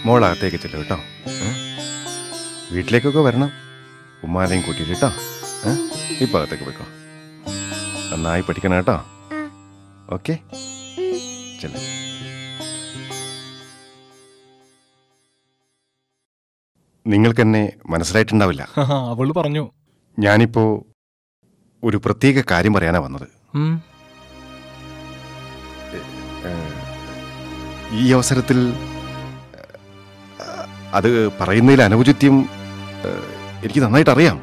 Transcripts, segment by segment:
മോൾ അകത്തേക്ക് ചെല്ലു കേട്ടോ ഏ? വീട്ടിലേക്കൊക്കെ വരണം ഉമ്മാനെയും കൂട്ടിയിട്ട് കേട്ടോ ഏ? ഇപ്പൊ അകത്തേക്ക് പോയിക്കോ നന്നായി പഠിക്കണം കേട്ടോ ഓക്കെ ചെല്ലു നിങ്ങൾക്ക് എന്നെ മനസ്സിലായിട്ടുണ്ടാവില്ല അവള് പറഞ്ഞു ഞാനിപ്പോ ഒരു പ്രത്യേക കാര്യം പറയാനാ വന്നത് ഉം. ഈ അവസരത്തിൽ ഏഹ്, അത് പറയുന്നതിൽ അനൗചിത്യം ഏഹ്, എനിക്ക് നന്നായിട്ട് അറിയാം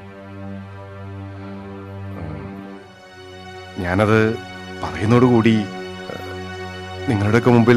ഏഹ്, ഞാനത് പറയുന്നതോടുകൂടി ഏഹ്, നിങ്ങളുടെയൊക്കെ മുമ്പിൽ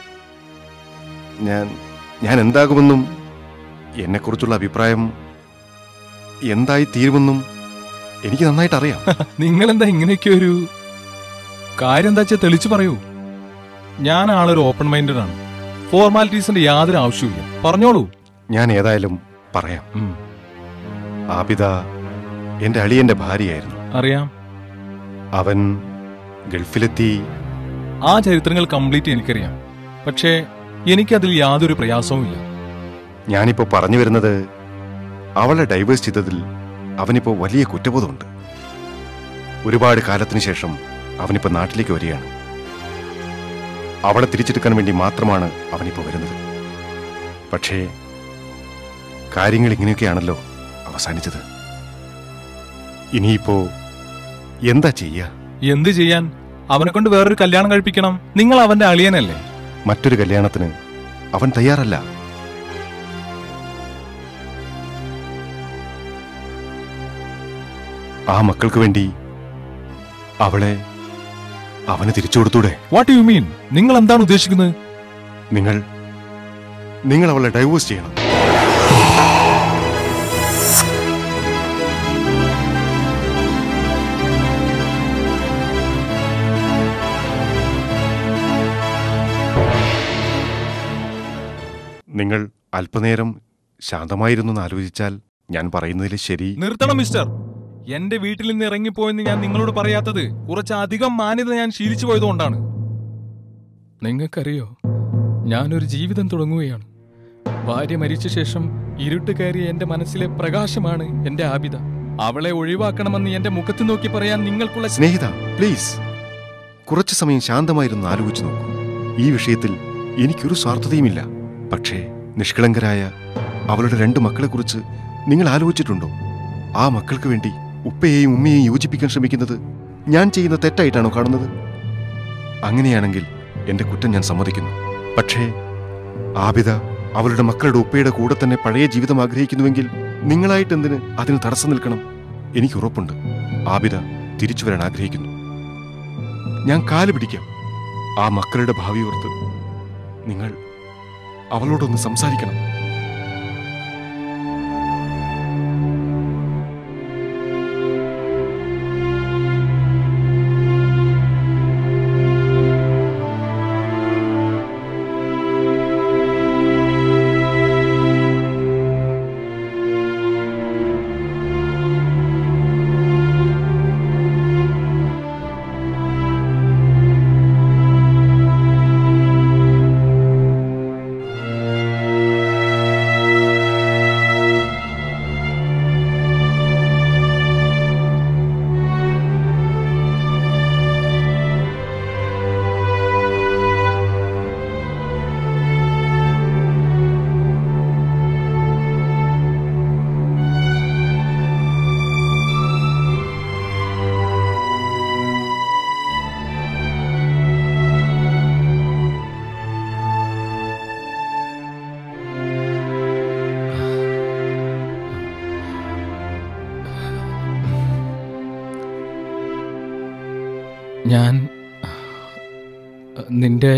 ഞാൻ ഞാൻ എന്താകുമെന്നും എന്നെക്കുറിച്ചുള്ള അഭിപ്രായം എന്തായി തീരുമെന്നും എനിക്ക് നന്നായിട്ട് അറിയാം നിങ്ങൾ എന്താ ഇങ്ങനെയൊക്കെ ഒരു കാര്യം എന്താ വെച്ചാൽ തെളിച്ചു പറയൂ ഞാൻ ആളൊരു ഓപ്പൺ മൈൻഡഡ് ആണ് ഫോർമാലിറ്റീസിന്റെ യാതൊരു ആവശ്യമില്ല പറഞ്ഞോളൂ ഞാൻ ഏതായാലും പറയാം ഉം. ആബിദ എന്റെ അളിയന്റെ ഭാര്യയായിരുന്നു അറിയാം അവൻ ഗൾഫിലെത്തി ആ ചരിത്രങ്ങൾ കംപ്ലീറ്റ് എനിക്കറിയാം പക്ഷേ എനിക്കതിൽ യാതൊരു പ്രയാസവുമില്ല ഞാനിപ്പോ പറഞ്ഞു വരുന്നത് അവളെ ഡൈവേഴ്സ് ചെയ്തതിൽ അവനിപ്പോ വലിയ കുറ്റബോധമുണ്ട് ഒരുപാട് കാലത്തിന് ശേഷം അവനിപ്പോ നാട്ടിലേക്ക് വരികയാണ് അവളെ തിരിച്ചെടുക്കാൻ വേണ്ടി മാത്രമാണ് അവനിപ്പോ വരുന്നത് പക്ഷേ കാര്യങ്ങൾ ഇങ്ങനെയൊക്കെയാണല്ലോ അവസാനിച്ചത് ഇനിയിപ്പോ എന്താ ചെയ്യുക എന്ത് ചെയ്യാൻ അവനെ കൊണ്ട് വേറൊരു കല്യാണം കഴിപ്പിക്കണം നിങ്ങൾ അവന്റെ അളിയനല്ലേ മറ്റൊരു കല്യാണത്തിന് അവൻ തയ്യാറല്ല ആ മക്കൾക്ക് വേണ്ടി അവളെ അവന് തിരിച്ചു കൊടുത്തൂടെ വാട്ട് യു മീൻ നിങ്ങൾ എന്താണ് ഉദ്ദേശിക്കുന്നത് നിങ്ങൾ നിങ്ങൾ അവളെ ഡൈവോഴ്സ് ചെയ്യണം നിങ്ങൾ അല്പനേരം ശാന്തമായിരുന്നു എന്ന് ആലോചിച്ചാൽ ഞാൻ പറയുന്നതിൽ ശരി നിർത്തണം മിസ്റ്റർ എന്റെ വീട്ടിൽ നിന്ന് ഇറങ്ങിപ്പോയെന്ന് ഞാൻ നിങ്ങളോട് പറയാത്തത് കുറച്ചധികം മാന്യത ഞാൻ ശീലിച്ചു പോയതുകൊണ്ടാണ് നിങ്ങൾക്കറിയോ ഞാനൊരു ജീവിതം തുടങ്ങുകയാണ് ഭാര്യ മരിച്ച ശേഷം ഇരുട്ട് കയറിയ എന്റെ മനസ്സിലെ പ്രകാശമാണ് എന്റെ ആബിത അവളെ ഒഴിവാക്കണമെന്ന് എന്റെ മുഖത്ത് നോക്കി പറയാൻ നിങ്ങൾക്കുള്ള സ്നേഹിത പ്ലീസ് കുറച്ചു സമയം ശാന്തമായിരുന്നു ആലോചിച്ചു നോക്കൂ ഈ വിഷയത്തിൽ എനിക്കൊരു സ്വാർത്ഥതയുമില്ല പക്ഷേ നിഷ്കളങ്കരായ അവളുടെ രണ്ട് മക്കളെക്കുറിച്ച് നിങ്ങൾ ആലോചിച്ചിട്ടുണ്ടോ ആ മക്കൾക്ക് വേണ്ടി ഉപ്പയെയും ഉമ്മയെയും യോജിപ്പിക്കാൻ ശ്രമിക്കുന്നത് ഞാൻ ചെയ്യുന്ന തെറ്റായിട്ടാണോ കാണുന്നത് അങ്ങനെയാണെങ്കിൽ എന്റെ കുറ്റം ഞാൻ സമ്മതിക്കുന്നു പക്ഷേ ആബിദ അവളുടെ മക്കളുടെ ഉപ്പയുടെ കൂടെ തന്നെ പഴയ ജീവിതം ആഗ്രഹിക്കുന്നുവെങ്കിൽ നിങ്ങളായിട്ട് എന്തിന് അതിന് തടസ്സം നിൽക്കണം എനിക്ക് ഉറപ്പുണ്ട് ആബിദ തിരിച്ചു വരാൻ ആഗ്രഹിക്കുന്നു ഞാൻ കാല് പിടിക്കാം ആ മക്കളുടെ ഭാവി ഓർത്ത് നിങ്ങൾ അവളോടൊന്ന് സംസാരിക്കണം ഞാൻ നിന്റെ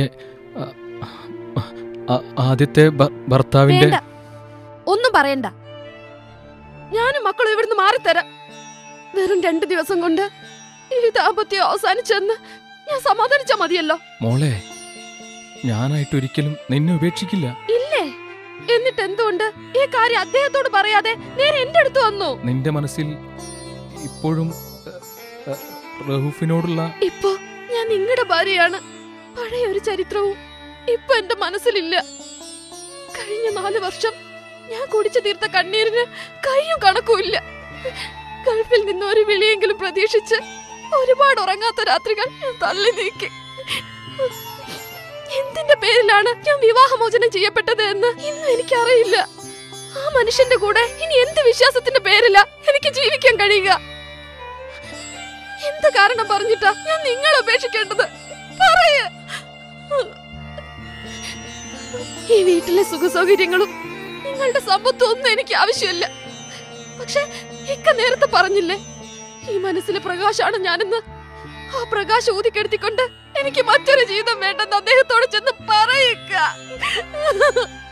ആദ്യത്തെ ഭർത്താവിന്റെ വേണ്ട ഒന്നും പറയണ്ട ഞാനും മക്കളും ഇവിടുന്ന് മാറിത്തരാം വെറും രണ്ടു ദിവസം കൊണ്ട് ഈ ദാമ്പത്യം അവസാനിച്ചെന്ന് ഞാൻ സമാധാനിച്ച മതിയല്ലോ മോളെ ഞാനായിട്ട് ഒരിക്കലും നിന്നെ ഉപേക്ഷിക്കില്ല ഇല്ലേ എന്നിട്ട് എന്തുകൊണ്ട് ഈ കാര്യം അദ്ദേഹത്തോട് പറയാതെ നേരെ എന്റെ അടുത്ത് വന്നു നിന്റെ മനസ്സിൽ ഇപ്പോഴും അഹ്, അഹ്, റഹൂഫിനോടുള്ള ഇപ്പൊ ഞാൻ നിങ്ങളുടെ ഭാര്യയാണ് പഴയ ഒരു ചരിത്രവും ഇപ്പൊ എന്റെ മനസ്സിലില്ല കഴിഞ്ഞ നാല് വർഷം ഞാൻ കുടിച്ചു തീർത്ത കണ്ണീരിന് കയ്യും കണക്കുമില്ല ഗൾഫിൽ നിന്ന് ഒരു വിളിയെങ്കിലും പ്രതീക്ഷിച്ച് ഒരുപാട് ഉറങ്ങാത്ത രാത്രികൾ ഞാൻ തള്ളി നീക്കി എന്തിന്റെ പേരിലാണ് ഞാൻ വിവാഹമോചനം ചെയ്യപ്പെട്ടത് എന്ന് ഇന്നും എനിക്കറിയില്ല ആ മനുഷ്യന്റെ കൂടെ ഇനി എന്ത് വിശ്വാസത്തിന്റെ പേരില എനിക്ക് ജീവിക്കാൻ കഴിയുക എന്ത് കാരണം പറഞ്ഞിട്ടാ ഞാൻ നിങ്ങളെ ഉപേക്ഷിക്കേണ്ടത് പറയ ഈ വീട്ടിലെ സുഖസൗകര്യങ്ങളും നിങ്ങളുടെ സമ്പത്തും ഒന്നും എനിക്ക് ആവശ്യമില്ല പക്ഷെ ഇക്ക നേരത്തെ പറഞ്ഞില്ലേ ഈ മനസ്സിലെ പ്രകാശാണ് ഞാനെന്ന് ആ പ്രകാശം ഊതിക്കെടുത്തിക്കൊണ്ട് എനിക്ക് മറ്റൊരു ജീവിതം വേണ്ടെന്ന് അദ്ദേഹത്തോട് ചെന്ന് പറയിക്ക